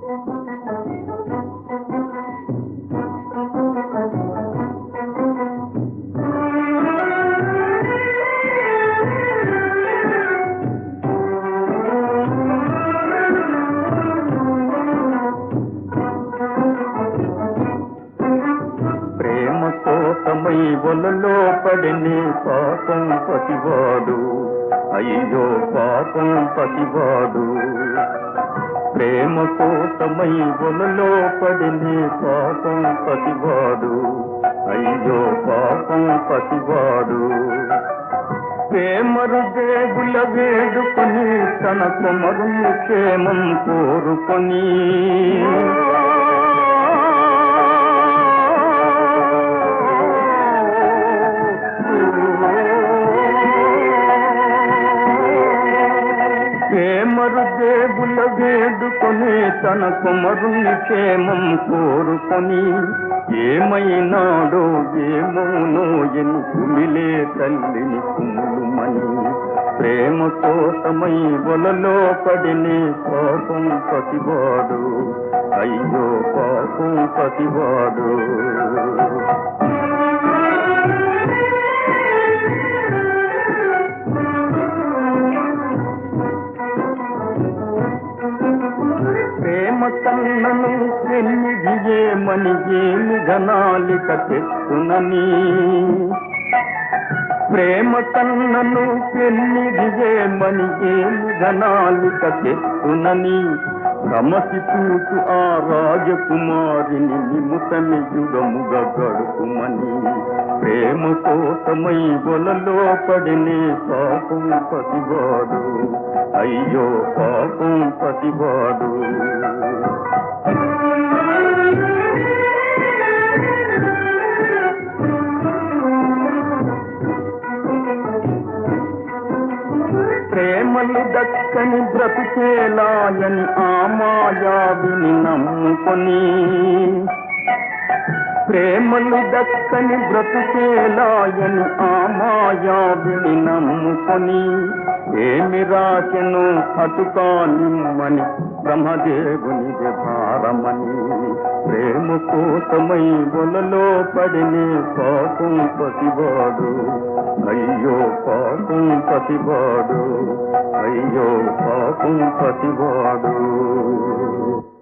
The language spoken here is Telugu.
ప్రేమ కోసమై వలలో పడిని పాపం పసివాడు అయ్యో పాపం పసివాడు ప్రేమ కోసమై వలలో పడిని పాపం పసివాడు అయ్యో పాపం పసివాడు ప్రేమరు దేవుల వేడుకొని తన కొమరు క్షేమం కోరుకొని ప్రేమరు దేవుల వేడుకొని తన కుమరుని క్షేమం కోరుకొని ఏమైనాడో ఏమోనో ఎని కుమిలే తల్లిని కుములుమని ప్రేమ కోసమై వలలో పడిని పాపం పసివాడు అయ్యో పాపం పసివాడు ప్రేమ కన్నను పెన్నిది ఏమని ఏమి ఘనాలిక తెచ్చునని ప్రేమ కన్నను పెన్నిది ఏమని ఏమి ఘనాలిక తెచ్చునని రమసి చూచు ఆ రాజకుమారిని నిముతమి యుగముగా గడుపుమని ప్రేమ కోసమై వలలో పడినే పాపం పసివాడు అయ్యో పాపం పసివాడు ప్రేమలు దక్కని బ్రతుకేలాయని ఆ మాయావిని నమ్ముకొని ప్రేమలు దక్కని బ్రతుకేలాయని ఆ మాయావిని నమ్ముకొని ఏమి రాశను అటుకానిమ్మని బ్రహ్మదేవుని భారమని ప్రేమ కోసమై వలలో పడినే పాపం పసివాడు అయ్యో పాపం పసివాడు అయ్యో పాపం పసివాడు